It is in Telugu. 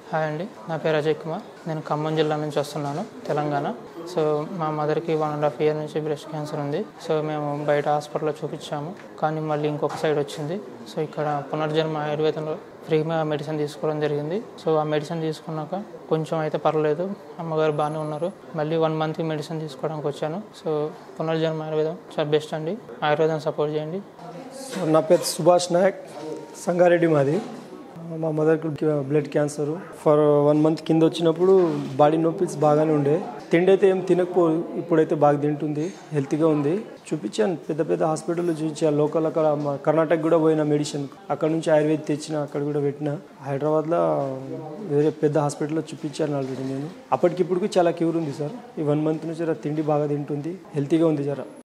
హాయ్ అండి నా పేరు అజయ్ కుమార్ నేను ఖమ్మం జిల్లా నుంచి వస్తున్నాను తెలంగాణ సో మా మదర్కి వన్ అండ్ హాఫ్ ఇయర్ నుంచి బ్రెస్ట్ క్యాన్సర్ ఉంది సో మేము బయట హాస్పిటల్లో చూపించాము కానీ మళ్ళీ ఇంకొక సైడ్ వచ్చింది సో ఇక్కడ పునర్జన్మ ఆయుర్వేదంలో ఫ్రీగా మెడిసిన్ తీసుకోవడం జరిగింది సో ఆ మెడిసిన్ తీసుకున్నాక కొంచెం అయితే పర్లేదు అమ్మగారు బాగానే ఉన్నారు మళ్ళీ వన్ మంత్కి మెడిసిన్ తీసుకోవడానికి వచ్చాను సో పునర్జన్మ ఆయుర్వేదం చాలా బెస్ట్ అండి ఆయుర్వేదం సపోర్ట్ చేయండి సో నా పేరు సుభాష్ నాయక్ సంగారెడ్డి మాది మా మదర్కి blood cancer for one month కింద వచ్చినప్పుడు బాడీ నొప్పిస్ బాగానే ఉండే తిండి అయితే ఏం తినకపో ఇప్పుడైతే బాగా తింటుంది హెల్తీగా ఉంది చూపించాను పెద్ద పెద్ద హాస్పిటల్లో చూపించాను లోకల్ అక్కడ మా కర్ణాటక కూడా పోయిన మెడిసిన్ అక్కడ నుంచి ఆయుర్వేద తెచ్చిన అక్కడ కూడా పెట్టిన హైదరాబాద్లో వేరే పెద్ద హాస్పిటల్లో చూపించాను ఆల్రెడీ నేను అప్పటికిప్పటికి చాలా క్యూర్ ఉంది సార్ ఈ వన్ మంత్ నుంచి జర తిండి బాగా తింటుంది హెల్తీగా ఉంది జర